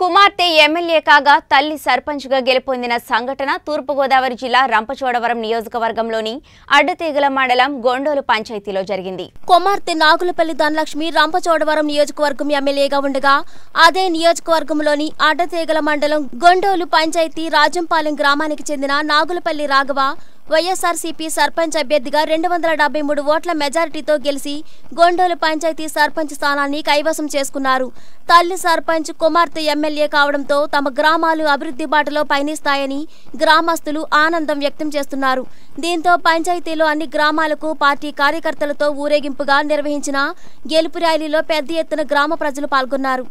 కుమార్తె ఎమ్మెల్యే కాగా తల్లి సర్పంచ్గా గెలుపొందిన సంఘటన తూర్పుగోదావరి జిల్లా రంపచోడవరం నియోజకవర్గంలోని అడ్డతీగల మండలం గొండోలు పంచాయతీలో జరిగింది కుమార్తె నాగులపల్లి ధనలక్ష్మి రంపచోడవరం నియోజకవర్గం ఎమ్మెల్యేగా ఉండగా అదే నియోజకవర్గంలోని అడ్డతీగల మండలం గొండోలు పంచాయతీ రాజంపాలెం గ్రామానికి చెందిన నాగులపల్లి రాఘవ వైఎస్ఆర్సీపీ సర్పంచ్ అభ్యర్థిగా రెండు వందల డెబ్బై మూడు ఓట్ల మెజారిటీతో గెలిచి గొండోలు పంచాయతీ సర్పంచ్ స్థానాన్ని కైవసం చేసుకున్నారు తల్లి సర్పంచ్ కుమార్తె ఎమ్మెల్యే కావడంతో తమ గ్రామాలు అభివృద్ధి బాటలో పయనిస్తాయని గ్రామస్తులు ఆనందం వ్యక్తం చేస్తున్నారు దీంతో పంచాయతీలో అన్ని గ్రామాలకు పార్టీ కార్యకర్తలతో ఊరేగింపుగా నిర్వహించిన గెలుపు ర్యాలీలో పెద్ద ఎత్తున గ్రామ ప్రజలు పాల్గొన్నారు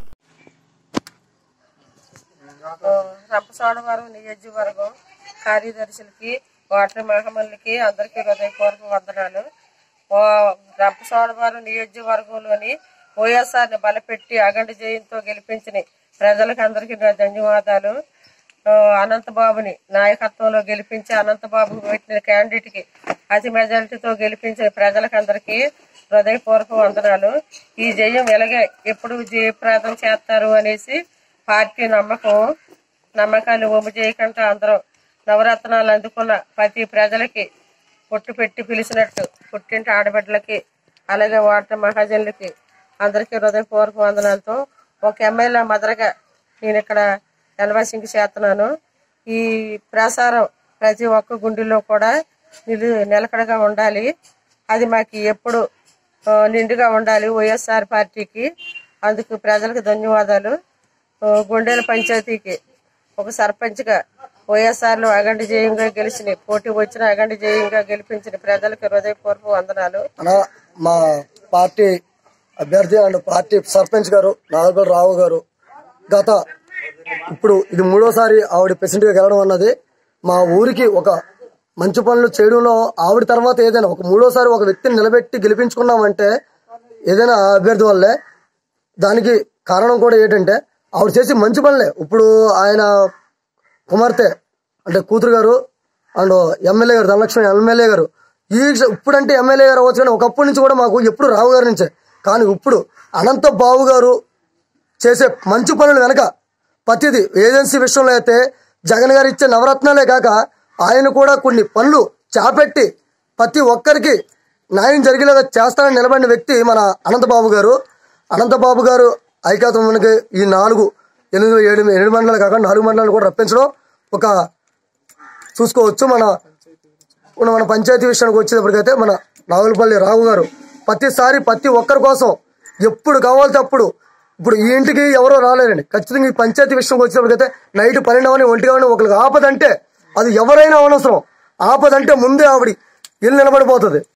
రంపచోడవరం నియోజకవర్గం కార్యదర్శులకి వాటర్ మహమ్మల్కి అందరికీ హృదయపూర్వక వందనాలు ఓ రంపచోడవరం నియోజకవర్గంలోని వైఎస్ఆర్ని బలపెట్టి అఖండ జయంతో గెలిపించిన ప్రజలకు అందరికీ నా ధన్యవాదాలు ఆ, అనంతబాబుని నాయకత్వంలో గెలిపించి అనంతబాబు పెట్టిన క్యాండిడేట్కి అతి మెజారిటీతో గెలిపించిన ప్రజలకు అందరికీ హృదయపూర్వక వందనాలు ఈ జయం ఎలాగే ఎప్పుడు జయప్రదం చేస్తారు అనేసి పార్టీ నమ్మకం నమ్మకాలు ఒమ్ము చేయకుండా అందరూ నవరత్నాలు అందుకున్న ప్రతి ప్రజలకి పొట్టు పెట్టి పిలిచినట్టు పుట్టింటి ఆడబిడ్డలకి అలాగే వాటర్ మహాజనులకి అందరికీ హృదయపూర్వక వందనాలతో ఒక ఎమ్మెల్యే మదరగా నేను ఇక్కడ ఎల్వాసింగ్ చేస్తున్నాను ఈ ప్రసారం ప్రతి ఒక్క గుండెల్లో కూడా నిలు నిలకడగా ఉండాలి అది మాకు ఎప్పుడు ఆ, నిండుగా ఉండాలి వైఎస్ఆర్ పార్టీకి అందుకు ప్రజలకు ధన్యవాదాలు ఆ, గుండెల పంచాయతీకి ఒక సర్పంచ్గా వైఎస్ఆర్లో అగండి జయంగా గెలిచిన పోటీ వచ్చిన అగండి జయంగా గెలిపించిన ప్రజలకు హృదయపూర్వక వందనాలు అనా మా పార్టీ అభ్యర్థి అండ్ పార్టీ సర్పంచ్ గారు నాగల్ రావు గారు గత ఇప్పుడు ఇది మూడోసారి ఆవిడ ప్రెసిడెంట్ గా గెలవడం అన్నది మా ఊరికి ఒక మంచి పనులు చేయడంలో ఆవిడ తర్వాత ఏదైనా ఒక మూడోసారి ఒక వ్యక్తిని నిలబెట్టి గెలిపించుకున్నామంటే ఏదైనా ఆ అభ్యర్థి వల్లే దానికి కారణం కూడా ఏంటంటే ఆవిడ చేసి మంచి పనులే ఇప్పుడు ఆయన కుమార్తె అంటే కూతురు గారు అండ్ ఎమ్మెల్యే గారు ధనలక్ష్మి ఎమ్మెల్యే గారు ఈ ఇప్పుడంటే ఎమ్మెల్యే గారు అవ్వచ్చు కానీ ఒకప్పటి నుంచి కూడా మాకు ఎప్పుడు రావు గారి నుంచే కానీ ఇప్పుడు అనంత బాబు గారు చేసే మంచి పనులు వెనక ప్రతిది ఏజెన్సీ విషయంలో అయితే జగన్ గారు ఇచ్చే నవరత్నాలే కాక ఆయన కూడా కొన్ని పనులు చేపెట్టి ప్రతి ఒక్కరికి న్యాయం జరిగేలాగా చేస్తానని నిలబడిన వ్యక్తి మన అనంతబాబు గారు అనంతబాబు గారు ఐక్యతకి ఈ నాలుగు ఎనిమిది ఏడు ఏడు మండలాలు కాకుండా నాలుగు మండలాలు కూడా రప్పించడం ఒక చూసుకోవచ్చు మన మన మన పంచాయతీ విషయానికి వచ్చేటప్పటికైతే మన నాగులపల్లి రావు గారు ప్రతిసారి ప్రతి ఒక్కరి కోసం ఎప్పుడు కావాలితే అప్పుడు ఇప్పుడు ఈ ఇంటికి ఎవరో రాలేరండి ఖచ్చితంగా ఈ పంచాయతీ విషయంకి వచ్చేటప్పటికైతే నైట్ పన్నెండు అవని ఒంటి కావని ఒకరికి ఆపదంటే అది ఎవరైనా అనవసరం ఆపదంటే ముందే ఆవిడ ఇల్లు నిలబడిపోతుంది